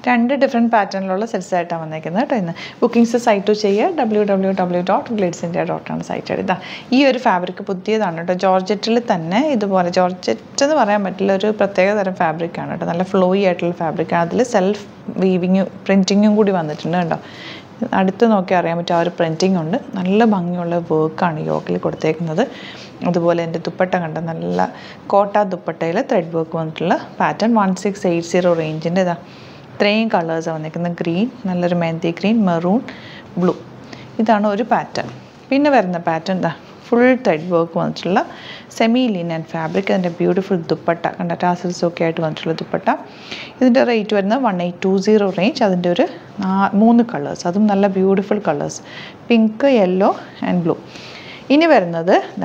രണ്ട് different പാറ്റേണിലുള്ള sets ആയിട്ടാണ് വന്നേക്കുന്നത് കേട്ടോ ഇന്ന് ബുക്കിംഗ്സ് സൈറ്റ് ചെയ്യുക W W W dot glids India dot ആണ് സൈറ്റ് ഇതാ ഈ ഒരു ഫാബ്രിക് പുതിയതാണ് കേട്ടോ ജോർജറ്റിൽ തന്നെ ഇതുപോലെ ജോർജറ്റ് എന്ന് പറയാൻ പറ്റില്ല ഒരു പ്രത്യേക തരം ഫാബ്രിക്കാണ് കേട്ടോ നല്ല ഫ്ലോയി ആയിട്ടുള്ള ഫാബ്രിക്കാണ് അതിൽ സെൽഫ് വീവിങ് പ്രിൻറ്റിങ്ങും കൂടി വന്നിട്ടുണ്ട് കേട്ടോ അടുത്ത് നോക്കി അറിയാൻ പറ്റും ആ ഒരു പ്രിൻറ്റിംഗ് ഉണ്ട് നല്ല ഭംഗിയുള്ള വർക്കാണ് യോഗയിൽ കൊടുത്തേക്കുന്നത് അതുപോലെ എൻ്റെ ദുപ്പട്ട കണ്ട നല്ല കോട്ട ദുപ്പട്ടയിൽ ത്രെഡ് വർക്ക് വന്നിട്ടുള്ള pattern one six eight zero റേഞ്ചിൻ്റെ ഇതാ ഇത്രയും കളേഴ്സാണ് വന്നിരിക്കുന്നത് ഗ്രീൻ നല്ലൊരു മെഹന്തി ഗ്രീൻ മെറൂൺ ബ്ലൂ ഇതാണ് ഒരു പാറ്റേൺ പിന്നെ വരുന്ന പാറ്റേൺ ഇതാ ഫുൾ ത്രെഡ് വർക്ക് വന്നിട്ടുള്ള സെമി ലിനൻ ഫാബ്രിക് അതിൻ്റെ ബ്യൂട്ടിഫുൾ ദുപ്പട്ട കണ്ട ടാസിൽസ് ഒക്കെ ആയിട്ട് വന്നിട്ടുള്ള ദുപ്പട്ട ഇതിൻ്റെ റേറ്റ് വരുന്നത് one eight two zero range അതിൻ്റെ ഒരു നാ- മൂന്ന് കളേഴ്സ് അതും നല്ല beautiful colours pink yellow and blue ഇനി വരുന്നത് ഇതാ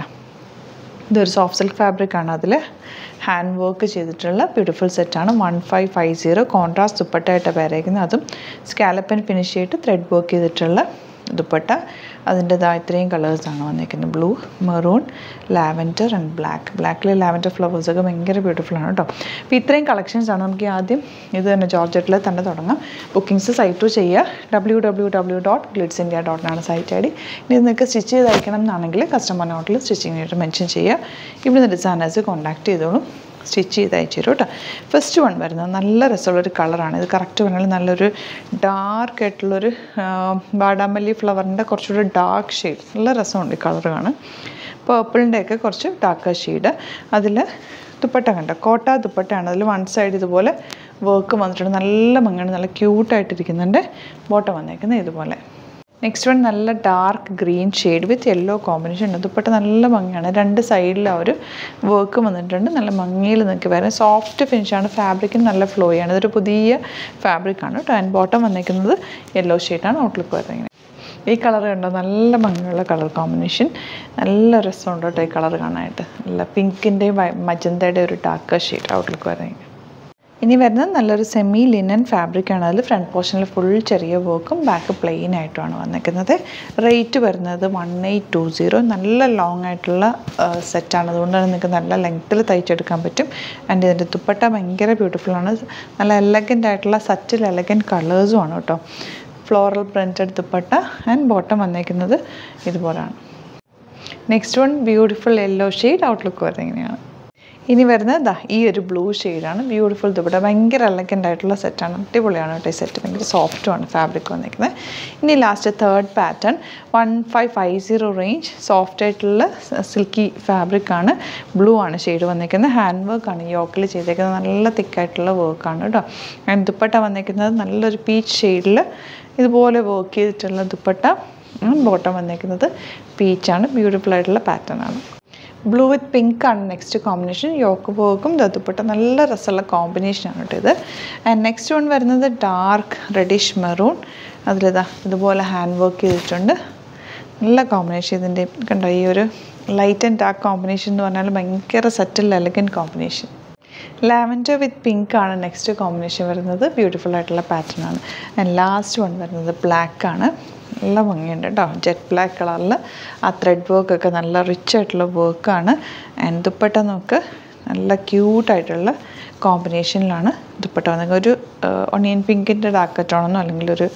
ഇതൊരു സോഫ്റ്റ് സിൽക്ക് ഫാബ്രിക് ആണ് അതിൽ ഹാൻഡ് വർക്ക് ചെയ്തിട്ടുള്ള ബ്യൂട്ടിഫുൾ സെറ്റാണ് one five five zero contrast ദുപ്പട്ടയായിട്ട് പേരേക്കുന്നത് അതും സ്കാലപ്പൻ ഫിനിഷ് ചെയ്തിട്ട് ത്രെഡ് വർക്ക് ചെയ്തിട്ടുള്ള ദുപ്പട്ട അതിൻ്റെതാ ഇത്രയും കളേഴ്സാണ് വന്നിരിക്കുന്നത് blue maroon lavender and black ബ്ലാക്കിൽ ലാവൻഡർ ഫ്ലവേഴ്സൊക്കെ ഭയങ്കര ബ്യൂട്ടിഫുൾ ആണ് കേട്ടോ അപ്പോൾ ഇത്രയും കളക്ഷൻസ് ആണ് നമുക്ക് ആദ്യം ഇത് തന്നെ ജോർജറ്റിൽ തന്നെ തുടങ്ങാം ബുക്കിംഗ്സ് സൈറ്റ് ചെയ്യുക W W W dot glids India dot ആണ് സൈറ്റ് ഐ ഡി ഇനി നിങ്ങൾക്ക് സ്റ്റിച്ച് ചെയ്ത് അയക്കണം എന്നാണെങ്കിൽ കസ്റ്റമർ നോട്ടിൽ സ്റ്റിച്ചിങ്ങിനായിട്ട് മെൻഷൻ ചെയ്യുക ഇവിടുന്ന് ഡിസൈനേഴ്സ് കോൺടാക്ട് ചെയ്തോളും സ്റ്റിച്ച് ചെയ്ത് അയച്ചു തരും കേട്ടോ ഫസ്റ്റ് വൺ വരുന്നത് നല്ല രസമുള്ളൊരു കളറാണ് ഇത് കറക്റ്റ് പറഞ്ഞാൽ നല്ലൊരു ഡാർക്ക് ആയിട്ടുള്ളൊരു വാടാമല്ലി ഫ്ലവറിൻ്റെ കുറച്ചുകൂടി ഡാർക്ക് ഷെയ്ഡ് നല്ല രസമുണ്ട് ഈ കളർ കാണാൻ പേർപ്പിളിൻ്റെ ഒക്കെ കുറച്ച് ഡാർക്ക് ഷെയ്ഡ് അതിൽ ദുപ്പട്ട കണ്ട കോട്ട ദുപ്പട്ടയാണ് അതിൽ വൺ സൈഡ് ഇതുപോലെ വർക്ക് വന്നിട്ടുണ്ട് നല്ല ഭംഗിയാണ് നല്ല ക്യൂട്ടായിട്ടിരിക്കുന്നുണ്ട് ബോട്ടം വന്നേക്കുന്നത് ഇതുപോലെ നെക്സ്റ്റ് വൺ നല്ല dark green shade with yellow combination ഉണ്ട് ദുപ്പട്ട നല്ല ഭംഗിയാണ് രണ്ട് സൈഡിൽ ആ ഒരു വർക്ക് വന്നിട്ടുണ്ട് നല്ല ഭംഗിയിൽ നിങ്ങൾക്ക് വരാം സോഫ്റ്റ് ഫിനിഷാണ് ഫാബ്രിക്കിന് നല്ല ഫ്ലോ ആണ് ഇതൊരു പുതിയ ഫാബ്രിക്കാണ് കേട്ടോ ആൻഡ് ബോട്ടം വന്നേക്കുന്നത് യെല്ലോ ഷെയ്ഡാണ് ഔട്ട്ലുക്ക് വരുന്നത് ഇങ്ങനെ ഈ കളർ കണ്ടോ നല്ല ഭംഗിയുള്ള കളർ കോമ്പിനേഷൻ നല്ല രസമുണ്ട് കേട്ടോ ഈ കളർ കാണാനായിട്ട് നല്ല പിങ്കിൻ്റെയും മജന്തയുടെ ഒരു ഡാർക്ക് ഷെയ്ഡ് ഔട്ട്ലുക്ക് വരുന്നത് ഇനി വരുന്നത് നല്ലൊരു സെമി ലിനൻ ഫാബ്രിക്കാണ് അതിൽ ഫ്രണ്ട് പോർഷനിൽ ഫുൾ ചെറിയ വർക്കും ബാക്ക് പ്ലെയിൻ ആയിട്ടുമാണ് വന്നിരിക്കുന്നത് റേറ്റ് വരുന്നത് വൺ എയ്റ്റ് ടു സീറോ നല്ല ലോങ് ആയിട്ടുള്ള സെറ്റാണ് അതുകൊണ്ടാണ് നിങ്ങൾക്ക് നല്ല ലെങ്ത്തിൽ തയ്ച്ചെടുക്കാൻ പറ്റും ആൻഡ് ഇതിൻ്റെ ദുപ്പട്ട ഭയങ്കര ബ്യൂട്ടിഫുള്ളാണ് നല്ല എലഗൻ്റ് ആയിട്ടുള്ള സച്ചിൽ എലഗൻറ്റ് കളേഴ്സും ആണ് കേട്ടോ floral printed dupatta and bottom വന്നേക്കുന്നത് ഇതുപോലെയാണ് next one beautiful yellow shade outlook വരുന്നത് ഇങ്ങനെയാണ് ഇനി വരുന്നത് ദാ ഈ ഒരു ബ്ലൂ ഷെയ്ഡാണ് ബ്യൂട്ടിഫുൾ ദുപ്പട്ട ഭയങ്കര എലഗൻ്റ് ആയിട്ടുള്ള സെറ്റാണ് അടിപൊളിയാണ് കേട്ടോ ഈ സെറ്റ് ഭയങ്കര സോഫ്റ്റുമാണ് ഫാബ്രിക് വന്നിരിക്കുന്നത് ഇനി last third pattern one five five zero range soft ആയിട്ടുള്ള സിൽക്കി ഫാബ്രിക്കാണ് ബ്ലൂ ആണ് ഷെയ്ഡ് വന്നിരിക്കുന്നത് ഹാൻഡ് വർക്കാണ് യോക്കിൽ ചെയ്തേക്കുന്നത് നല്ല തിക്കായിട്ടുള്ള വർക്കാണ് കേട്ടോ ആൻഡ് ദുപ്പട്ട വന്നിരിക്കുന്നത് നല്ലൊരു പീച്ച് ഷെയ്ഡിൽ ഇതുപോലെ വർക്ക് ചെയ്തിട്ടുള്ള ദുപ്പട്ട ബോട്ടം വന്നിരിക്കുന്നത് പീച്ചാണ് ബ്യൂട്ടിഫുൾ ആയിട്ടുള്ള പാറ്റേൺ ആണ് ബ്ലൂ വിത്ത് പിങ്ക് ആണ് നെക്സ്റ്റ് കോമ്പിനേഷൻ യോക്ക് വർക്കും ദത്തുപ്പട്ട നല്ല രസമുള്ള കോമ്പിനേഷനാണ് കേട്ടോ ഇത് ആൻഡ് നെക്സ്റ്റ് വൺ വരുന്നത് ഡാർക്ക് റെഡിഷ് മെറൂൺ അതിലിതാ ഇതുപോലെ ഹാൻഡ് വർക്ക് ചെയ്തിട്ടുണ്ട് നല്ല കോമ്പിനേഷൻ ഇതിൻ്റെ കണ്ടോ ഈ ഒരു ലൈറ്റ് ആൻഡ് ഡാർക്ക് കോമ്പിനേഷൻ എന്ന് പറഞ്ഞാൽ ഭയങ്കര സെറ്റിൽ elegant combination lavender with pink ആണ് നെക്സ്റ്റ് കോമ്പിനേഷൻ വരുന്നത് ബ്യൂട്ടിഫുൾ ആയിട്ടുള്ള പാറ്റേൺ ആണ് ആൻഡ് ലാസ്റ്റ് വൺ വരുന്നത് ബ്ലാക്ക് ആണ് നല്ല ഭംഗിയുണ്ട് കേട്ടോ ജെറ്റ് ബ്ലാക്ക് കളറിൽ ആ ത്രെഡ് വർക്കൊക്കെ നല്ല റിച്ച് ആയിട്ടുള്ള വർക്കാണ് ആൻഡ് ദുപ്പട്ട നമുക്ക് നല്ല ക്യൂട്ടായിട്ടുള്ള കോമ്പിനേഷനിലാണ് ദുപ്പട്ട വന്നത് ഒരു ഒണിയൻ പിങ്കിൻ്റെ ഡാർക്ക് ടോണെന്നോ അല്ലെങ്കിൽ ഒരു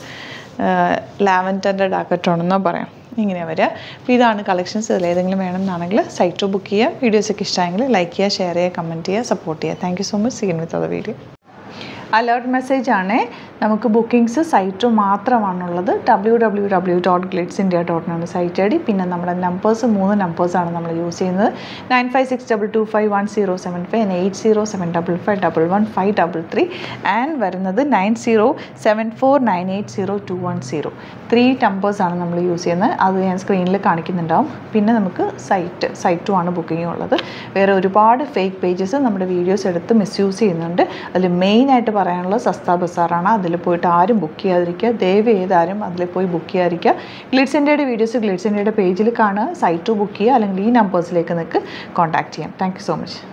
ലാവൻഡറിൻ്റെ ഡാർക്ക് ടോണെന്നോ പറയാം ഇങ്ങനെ വരിക അപ്പോൾ ഇതാണ് കളക്ഷൻസ് ഇതിൽ ഏതെങ്കിലും വേണമെന്നാണെങ്കിൽ സൈറ്റ് ബുക്ക് ചെയ്യുക വീഡിയോസൊക്കെ ഇഷ്ടമായെങ്കിൽ ലൈക്ക് ചെയ്യുക ഷെയർ ചെയ്യുക കമൻറ്റ് ചെയ്യുക സപ്പോർട്ട് ചെയ്യുക thank you so much seen with അത് വീഡിയോ അലേർട്ട് മെസ്സേജ് ആണ് നമുക്ക് ബുക്കിംഗ്സ് സൈറ്റ് മാത്രമാണുള്ളത് W W W dot glids India dot ആണ് സൈറ്റ് ഐ ഡി പിന്നെ നമ്മുടെ നമ്പേഴ്സ് മൂന്ന് നമ്പേഴ്സാണ് നമ്മൾ യൂസ് ചെയ്യുന്നത് nine five six double two five one zero seven five eight zero seven double five double one five double three and വരുന്നത് nine zero seven four nine eight zero two one zero three നമ്പേഴ്സാണ് നമ്മൾ use ചെയ്യുന്നത് അത് ഞാൻ സ്ക്രീനിൽ കാണിക്കുന്നുണ്ടാവും പിന്നെ നമുക്ക് site സൈറ്റും ആണ് ബുക്കിംഗ് ഉള്ളത് വേറെ ഒരുപാട് ഫേക്ക് പേജസ് നമ്മുടെ വീഡിയോസ് എടുത്ത് മിസ്യൂസ് ചെയ്യുന്നുണ്ട് അതിൽ മെയിനായിട്ട് പറയാനുള്ളത് സസ്ത ബസാറാണ് അതിൽ പോയിട്ട് ആരും ബുക്ക് ചെയ്യാതിരിക്കുക ദയവ് ചെയ്താരും അതിൽ പോയി ബുക്ക് ചെയ്യാതിരിക്കുക ഗ്ലിഡ്സ് ഇന്ത്യയുടെ വീഡിയോസ് ഗ്ലിഡ്സ് ഇന്ത്യയുടെ പേജിൽ കാണുക സൈറ്റ് ബുക്ക് ചെയ്യുക അല്ലെങ്കിൽ ഈ നമ്പേഴ്സിലേക്ക് നിങ്ങൾക്ക് കോൺടാക്ട് ചെയ്യാം താങ്ക് യു സോ മച്ച്